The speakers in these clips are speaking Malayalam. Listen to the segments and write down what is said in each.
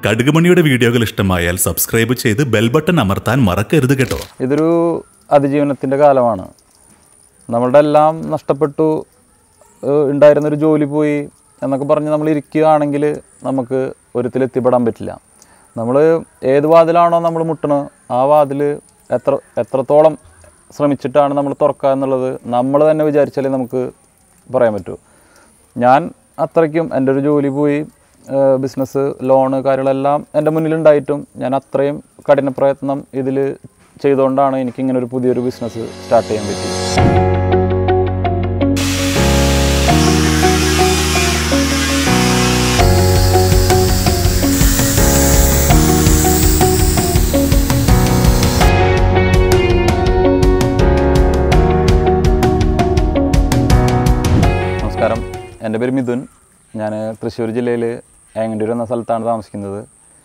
കടുകുമണിയുടെ വീഡിയോകൾ ഇഷ്ടമായാൽ സബ്സ്ക്രൈബ് ചെയ്ത് ബെൽ ബട്ടൺ അമർത്താൻ മറക്കരുത് കേട്ടോ ഇതൊരു അതിജീവനത്തിൻ്റെ കാലമാണ് നമ്മളുടെ എല്ലാം നഷ്ടപ്പെട്ടു ഏഹ് ഉണ്ടായിരുന്നൊരു ജോലി പോയി എന്നൊക്കെ പറഞ്ഞ് നമ്മൾ ഇരിക്കുകയാണെങ്കിൽ നമുക്ക് ഒരിക്കലും എത്തിപ്പെടാൻ പറ്റില്ല നമ്മൾ ഏത് വാതിലാണോ നമ്മൾ മുട്ടണത് ആ വാതിൽ എത്ര എത്രത്തോളം ശ്രമിച്ചിട്ടാണ് നമ്മൾ തുറക്കുക എന്നുള്ളത് നമ്മൾ തന്നെ വിചാരിച്ചാലേ നമുക്ക് പറയാൻ പറ്റൂ ഞാൻ അത്രയ്ക്കും എൻ്റെ ഒരു ജോലി പോയി ബിസിനസ് ലോണ് കാര്യങ്ങളെല്ലാം എൻ്റെ മുന്നിലുണ്ടായിട്ടും ഞാൻ അത്രയും കഠിന പ്രയത്നം ഇതിൽ ചെയ്തുകൊണ്ടാണ് എനിക്കിങ്ങനെ ഒരു പുതിയൊരു ബിസിനസ് സ്റ്റാർട്ട് ചെയ്യാൻ പറ്റിയത് നമസ്കാരം എൻ്റെ പേര് മിഥുൻ ഞാൻ തൃശ്ശൂർ ജില്ലയിൽ ഏങ്ങണ്ടൂർ എന്ന സ്ഥലത്താണ് താമസിക്കുന്നത്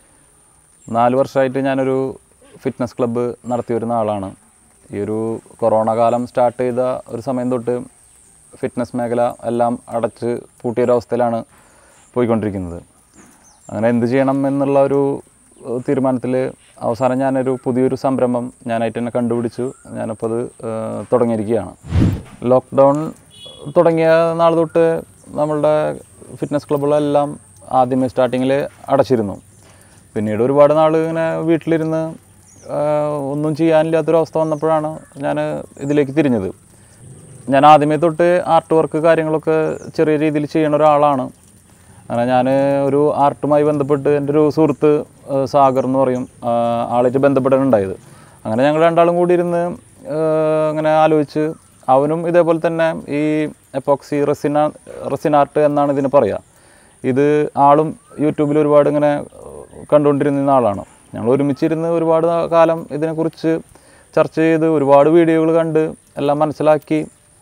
നാല് വർഷമായിട്ട് ഞാനൊരു ഫിറ്റ്നസ് ക്ലബ്ബ് നടത്തി വരുന്ന ആളാണ് ഈ ഒരു കൊറോണ കാലം സ്റ്റാർട്ട് ചെയ്ത ഒരു സമയം തൊട്ട് ഫിറ്റ്നസ് മേഖല എല്ലാം അടച്ച് പൂട്ടിയൊരവസ്ഥയിലാണ് പോയിക്കൊണ്ടിരിക്കുന്നത് അങ്ങനെ എന്ത് ചെയ്യണം എന്നുള്ള ഒരു തീരുമാനത്തിൽ അവസാനം ഞാനൊരു പുതിയൊരു സംരംഭം ഞാനായിട്ട് തന്നെ കണ്ടുപിടിച്ചു ഞാനപ്പോൾ അത് ഏഹ്, തുടങ്ങിയിരിക്കുകയാണ് ലോക്ക്ഡൗൺ തുടങ്ങിയ നാൾ തൊട്ട് നമ്മളുടെ ഫിറ്റ്നസ് ക്ലബ്ബുകളെല്ലാം ആദ്യമേ സ്റ്റാർട്ടിങ്ങിൽ അടച്ചിരുന്നു പിന്നീട് ഒരുപാട് നാൾ ഇങ്ങനെ വീട്ടിലിരുന്ന് ആഹ്, ഒന്നും ചെയ്യാനില്ലാത്തൊരവസ്ഥ വന്നപ്പോഴാണ് ഞാൻ ഇതിലേക്ക് തിരിഞ്ഞത് ഞാൻ ആദ്യമേ തൊട്ട് ആർട്ട് വർക്ക് കാര്യങ്ങളൊക്കെ ചെറിയ രീതിയിൽ ചെയ്യുന്ന ഒരാളാണ് അങ്ങനെ ഞാൻ ഒരു ആർട്ടുമായി ബന്ധപ്പെട്ട് എൻ്റെ ഒരു സുഹൃത്ത് ആ, സാഗർ എന്ന് പറയും ആ, ആളായിട്ട് ബന്ധപ്പെടാനുണ്ടായത് അങ്ങനെ ഞങ്ങൾ രണ്ടാളും കൂടി ഇരുന്ന് ആ, അങ്ങനെ ആലോചിച്ച് അവനും ഇതേപോലെ തന്നെ ഈ എപ്പോക്സി റെസിന റെസിൻ ആർട്ട് എന്നാണ് ഇതിന് പറയുക ഇത് ആളും യൂട്യൂബിൽ ഒരുപാട് ഇങ്ങനെ കണ്ടുകൊണ്ടിരുന്ന ആളാണ് ഞങ്ങൾ ഒരുമിച്ചിരുന്ന് ഒരുപാട് കാലം ഇതിനെക്കുറിച്ച് ചർച്ച ചെയ്ത് ഒരുപാട് വീഡിയോകൾ കണ്ട് എല്ലാം മനസ്സിലാക്കി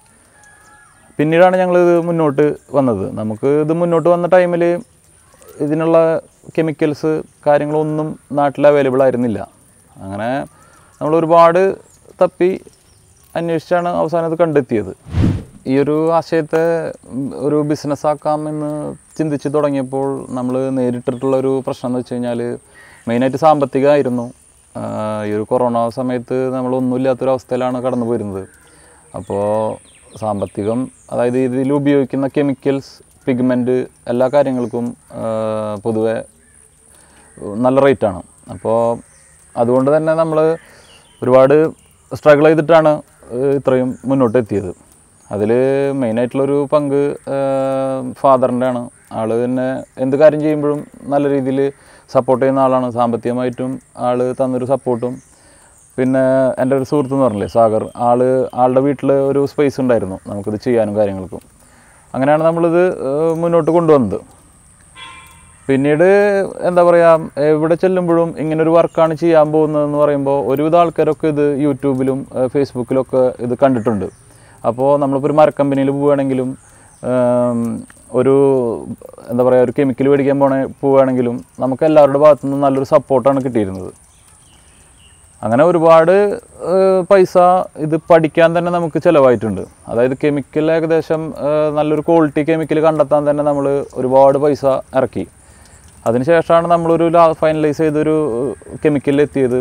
പിന്നീടാണ് ഞങ്ങൾ ഇത് മുന്നോട്ട് വന്നത് നമുക്ക് ഇത് മുന്നോട്ട് വന്ന ടൈമിൽ ഇതിനുള്ള കെമിക്കൽസ് കാര്യങ്ങളൊന്നും നാട്ടിൽ അവൈലബിൾ ആയിരുന്നില്ല അങ്ങനെ നമ്മൾ ഒരുപാട് തപ്പി അന്വേഷിച്ചാണ് അവസാനം ഇത് കണ്ടെത്തിയത് ഈ ഒരു ആശയത്തെ ഉം, ഒരു ബിസിനസ് ആക്കാം എന്ന് ചിന്തിച്ച് തുടങ്ങിയപ്പോൾ നമ്മൾ നേരിട്ടിട്ടുള്ള ഒരു പ്രശ്നം എന്ന് വെച്ച് കഴിഞ്ഞാൽ മെയിനായിട്ട് സാമ്പത്തികമായിരുന്നു ആഹ് ഈ ഒരു കൊറോണ സമയത്ത് നമ്മളൊന്നുമില്ലാത്തൊരു അവസ്ഥയിലാണ് കടന്നു പോയിരുന്നത് അപ്പോൾ സാമ്പത്തികം അതായത് ഇതിൽ ഉപയോഗിക്കുന്ന കെമിക്കൽസ് പിഗ്മെൻറ്റ് എല്ലാ കാര്യങ്ങൾക്കും ആഹ് പൊതുവെ നല്ല റേറ്റാണ് അപ്പോൾ അതുകൊണ്ട് തന്നെ നമ്മൾ ഒരുപാട് സ്ട്രഗിൾ ചെയ്തിട്ടാണ് ഏഹ് ഇത്രയും മുന്നോട്ട് എത്തിയത് അതിൽ മെയിനായിട്ടുള്ളൊരു പങ്ക് ഫാദറിൻ്റെ ആണ് ആൾ തന്നെ എന്ത് കാര്യം ചെയ്യുമ്പോഴും നല്ല രീതിയിൽ സപ്പോർട്ട് ചെയ്യുന്ന ആളാണ് സാമ്പത്തികമായിട്ടും ആൾ തന്നൊരു സപ്പോർട്ടും പിന്നെ എൻ്റെ ഒരു സുഹൃത്ത് എന്ന് പറഞ്ഞില്ലേ സാഗർ ആള് ആളുടെ വീട്ടിൽ ഒരു സ്പേസ് ഉണ്ടായിരുന്നു നമുക്കിത് ചെയ്യാനും കാര്യങ്ങൾക്കും അങ്ങനെയാണ് നമ്മളിത് ഏഹ് മുന്നോട്ട് കൊണ്ടുവന്നത് പിന്നീട് എന്താ പറയുക എവിടെ ചെല്ലുമ്പോഴും ഇങ്ങനൊരു വർക്കാണ് ചെയ്യാൻ പോകുന്നതെന്ന് പറയുമ്പോൾ ഒരുവിധ ആൾക്കാരൊക്കെ ഇത് യൂട്യൂബിലും ഏഹ് ഫേസ്ബുക്കിലൊക്കെ ഇത് കണ്ടിട്ടുണ്ട് അപ്പോൾ നമ്മളിപ്പോൾ ഒരു മരക്കമ്പനിയിൽ പോവുകയാണെങ്കിലും ഏം, ഒരു എന്താ പറയുക ഒരു കെമിക്കൽ മേടിക്കാൻ പോണ പോവുകയാണെങ്കിലും നമുക്ക് എല്ലാവരുടെ ഭാഗത്തു നിന്നും നല്ലൊരു സപ്പോർട്ടാണ് കിട്ടിയിരുന്നത് അങ്ങനെ ഒരുപാട് ഏഹ്, പൈസ ഇത് പഠിക്കാൻ തന്നെ നമുക്ക് ചിലവായിട്ടുണ്ട് അതായത് കെമിക്കൽ ഏകദേശം ഏഹ്, നല്ലൊരു ക്വാളിറ്റി കെമിക്കൽ കണ്ടെത്താൻ തന്നെ നമ്മൾ ഒരുപാട് പൈസ ഇറക്കി അതിനുശേഷമാണ് നമ്മളൊരു ഫൈനലൈസ് ചെയ്തൊരു കെമിക്കലിൽ എത്തിയത്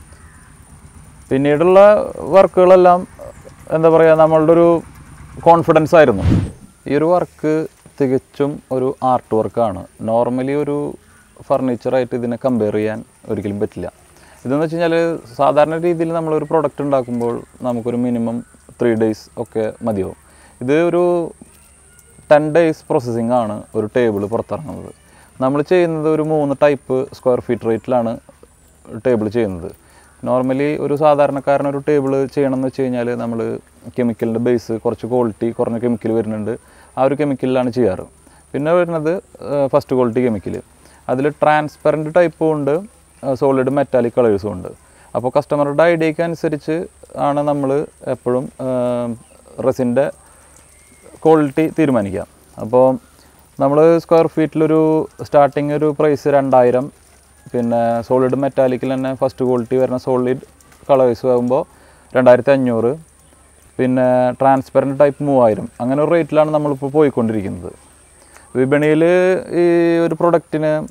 പിന്നീടുള്ള വർക്കുകളെല്ലാം എന്താ പറയുക നമ്മളുടെ ഒരു കോൺഫിഡൻസ് ആയിരുന്നു ഈ ഒരു വർക്ക് തികച്ചും ഒരു ആർട്ട് വർക്കാണ് നോർമലി ഒരു ഫർണിച്ചറായിട്ട് ഇതിനെ കമ്പയർ ചെയ്യാൻ ഒരിക്കലും പറ്റില്ല ഇതെന്ന് വെച്ച് കഴിഞ്ഞാൽ സാധാരണ രീതിയിൽ നമ്മളൊരു പ്രൊഡക്റ്റ് ഉണ്ടാക്കുമ്പോൾ നമുക്കൊരു മിനിമം ത്രീ ഡേയ്സ് ഒക്കെ മതിയാവും ഇത് ഒരു ടെൻ ഡേയ്സ് പ്രോസസ്സിംഗ് ആണ് ഒരു ടേബിൾ പുറത്തിറങ്ങുന്നത് നമ്മൾ ചെയ്യുന്നത് ഒരു മൂന്ന് ടൈപ്പ് സ്ക്വയർ ഫീറ്റ് റേറ്റിലാണ് ടേബിൾ ചെയ്യുന്നത് നോർമലി ഒരു സാധാരണക്കാരൻ ഒരു ടേബിൾ ചെയ്യണമെന്ന് വെച്ച് കഴിഞ്ഞാൽ നമ്മൾ കെമിക്കലിൻ്റെ ബേസ് കുറച്ച് ക്വാളിറ്റി കുറഞ്ഞ കെമിക്കൽ വരുന്നുണ്ട് ആ ഒരു കെമിക്കലിലാണ് ചെയ്യാറ് പിന്നെ വരുന്നത് ഫസ്റ്റ് ക്വാളിറ്റി കെമിക്കൽ അതിൽ ട്രാൻസ്പെറൻറ്റ് ടൈപ്പും ഉണ്ട് സോളിഡ് മെറ്റാലിക് കളേഴ്സും ഉണ്ട് അപ്പോൾ കസ്റ്റമറുടെ ഐഡിയക്ക് അനുസരിച്ച് ആണ് നമ്മൾ എപ്പോഴും റെസിൻ്റെ ക്വാളിറ്റി തീരുമാനിക്കാം അപ്പോൾ നമ്മൾ സ്ക്വയർ ഫീറ്റിലൊരു സ്റ്റാർട്ടിങ് ഒരു പ്രൈസ് രണ്ടായിരം പിന്നെ സോളിഡ് മെറ്റാലിക്കിൽ തന്നെ ഫസ്റ്റ് ക്വാളിറ്റി വരുന്ന സോളിഡ് കളേഴ്സ് ആകുമ്പോൾ രണ്ടായിരത്തി അഞ്ഞൂറ് പിന്നെ ട്രാൻസ്പെറൻറ്റ് ടൈപ്പ് മൂവായിരം അങ്ങനെ ഒരു റേറ്റിലാണ് നമ്മളിപ്പോൾ പോയിക്കൊണ്ടിരിക്കുന്നത് വിപണിയിൽ ഈ ഒരു പ്രൊഡക്റ്റിന്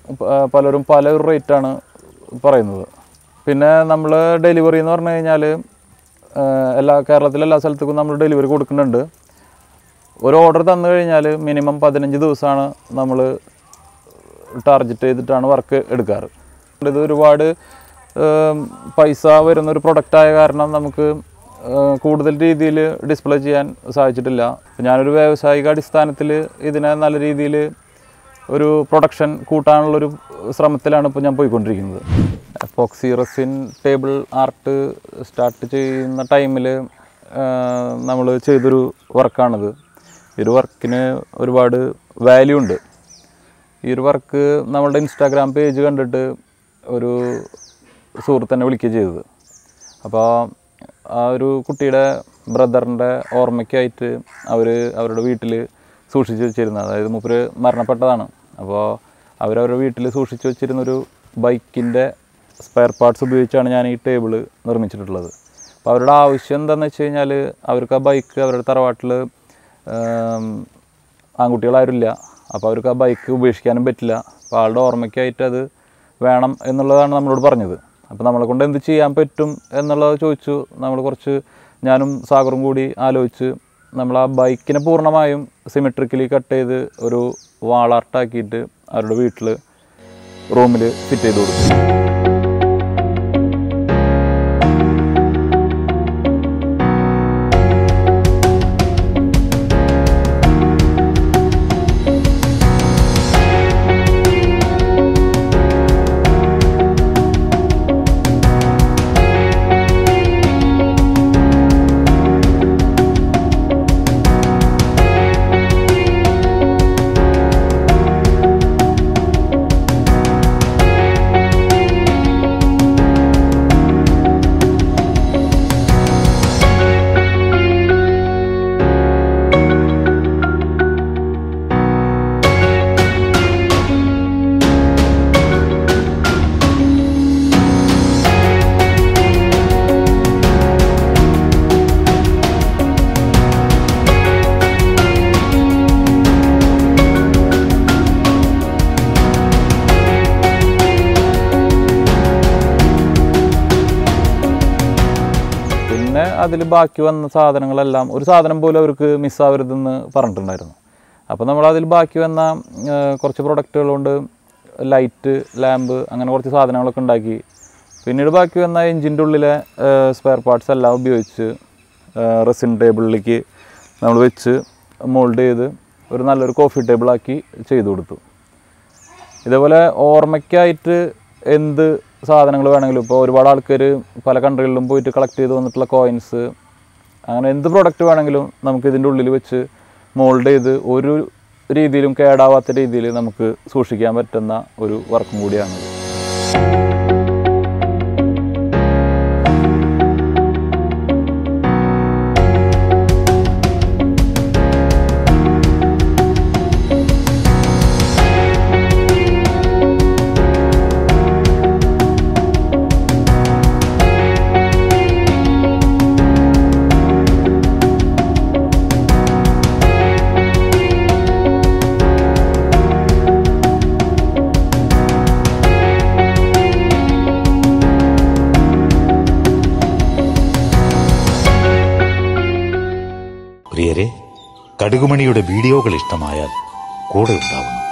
പ- പലരും പല ഒരു റേറ്റാണ് പറയുന്നത് പിന്നെ നമ്മൾ ഡെലിവറി എന്ന് പറഞ്ഞു കഴിഞ്ഞാൽ എല്ലാ കേരളത്തിലെ എല്ലാ സ്ഥലത്തേക്കും നമ്മൾ ഡെലിവറി കൊടുക്കുന്നുണ്ട് ഒരു ഓർഡർ തന്നു കഴിഞ്ഞാൽ മിനിമം പതിനഞ്ച് ദിവസമാണ് നമ്മൾ ടാർഗറ്റ് ചെയ്തിട്ടാണ് വർക്ക് എടുക്കാറ് ഇത് ഒരുപാട് ഏം, പൈസ വരുന്ന ഒരു പ്രൊഡക്റ്റ് ആയ കാരണം നമുക്ക് ഏം, കൂടുതൽ രീതിയിൽ ഡിസ്പ്ലേ ചെയ്യാൻ സാധിച്ചിട്ടില്ല ഞാനൊരു വ്യാവസായിക അടിസ്ഥാനത്തിൽ ഇതിനെ നല്ല രീതിയിൽ ഒരു പ്രൊഡക്ഷൻ കൂട്ടാനുള്ളൊരു ശ്രമത്തിലാണ് ഇപ്പോൾ ഞാൻ പോയിക്കൊണ്ടിരിക്കുന്നത് epoxy resin table art start ചെയ്യുന്ന ടൈമിൽ നമ്മൾ ചെയ്തൊരു വർക്കാണിത് ഈ ഒരു വർക്കിന് ഒരുപാട് വാല്യൂ ഉണ്ട് ഈ ഒരു വർക്ക് നമ്മളുടെ ഇൻസ്റ്റാഗ്രാം പേജ് കണ്ടിട്ട് ഒരു സുഹൃത്ത് എന്നെ വിളിക്കുക ചെയ്തത് അപ്പോൾ ആ ഒരു കുട്ടിയുടെ ബ്രദറിൻ്റെ ഓർമ്മയ്ക്കായിട്ട് അവർ അവരുടെ വീട്ടിൽ സൂക്ഷിച്ച് വെച്ചിരുന്നത് അതായത് മൂപ്പര് മരണപ്പെട്ടതാണ് അപ്പോൾ അവരവരുടെ വീട്ടിൽ സൂക്ഷിച്ച് വെച്ചിരുന്നൊരു ബൈക്കിൻ്റെ സ്പെയർ പാർട്സ് ഉപയോഗിച്ചാണ് ഞാൻ ഈ ടേബിൾ നിർമ്മിച്ചിട്ടുള്ളത് അപ്പോൾ അവരുടെ ആവശ്യം എന്താണെന്ന് വെച്ച് കഴിഞ്ഞാൽ അവർക്ക് ആ ബൈക്ക് അവരുടെ തറവാട്ടിൽ ആൺകുട്ടികളാരുമില്ല അപ്പോൾ അവർക്ക് ആ ബൈക്ക് ഉപേക്ഷിക്കാനും പറ്റില്ല അപ്പോൾ ആളുടെ ഓർമ്മയ്ക്കായിട്ട് അത് വേണം എന്നുള്ളതാണ് നമ്മളോട് പറഞ്ഞത് അപ്പോൾ നമ്മളെ കൊണ്ട് എന്ത് ചെയ്യാൻ പറ്റും എന്നുള്ളത് ചോദിച്ചു നമ്മൾ കുറച്ച് ഞാനും സാഗറും കൂടി ആലോചിച്ച് നമ്മൾ ആ ബൈക്കിനെ പൂർണ്ണമായും സിമെട്രിക്കലി കട്ട് ചെയ്ത് ഒരു വാളാർട്ടാക്കിയിട്ട് അവരുടെ വീട്ടിൽ റൂമിൽ ഫിറ്റ് ചെയ്ത് കൊടുത്തു പിന്നെ അതിൽ ബാക്കി വന്ന സാധനങ്ങളെല്ലാം ഒരു സാധനം പോലും അവർക്ക് മിസ്സാവരുതെന്ന് പറഞ്ഞിട്ടുണ്ടായിരുന്നു അപ്പോൾ നമ്മൾ അതിൽ ബാക്കി വന്ന ആ, കുറച്ച് പ്രൊഡക്റ്റുകൾ കൊണ്ട് ലൈറ്റ് ലാമ്പ് അങ്ങനെ കുറച്ച് സാധനങ്ങളൊക്കെ ഉണ്ടാക്കി പിന്നീട് ബാക്കി വന്ന എഞ്ചിൻ്റെ ഉള്ളിലെ സ്പെയർ പാർട്സ് എല്ലാം ഉപയോഗിച്ച് റെസിൻ ടേബിളിലേക്ക് നമ്മൾ വെച്ച് മോൾഡ് ചെയ്ത് ഒരു നല്ലൊരു കോഫി ടേബിളാക്കി ചെയ്തു കൊടുത്തു ഇതേപോലെ ഓർമ്മയ്ക്കായിട്ട് എന്ത് സാധനങ്ങൾ വേണമെങ്കിലും ഇപ്പോൾ ഒരുപാട് ആൾക്കാർ പല കൺട്രികളിലും പോയിട്ട് കളക്ട് ചെയ്ത് വന്നിട്ടുള്ള കോയിൻസ് അങ്ങനെ എന്ത് പ്രൊഡക്റ്റ് വേണമെങ്കിലും നമുക്ക് ഇതിൻ്റെ ഉള്ളിൽ വെച്ച് മോൾഡ് ചെയ്ത് ഒരു രീതിയിലും കേടാവാത്ത രീതിയിൽ നമുക്ക് സൂക്ഷിക്കാൻ പറ്റുന്ന ഒരു വർക്കും കൂടിയാണിത് പ്രിയരെ കടുകുമണിയുടെ വീഡിയോകൾ ഇഷ്ടമായാൽ കൂടെ ഉണ്ടാവുന്നു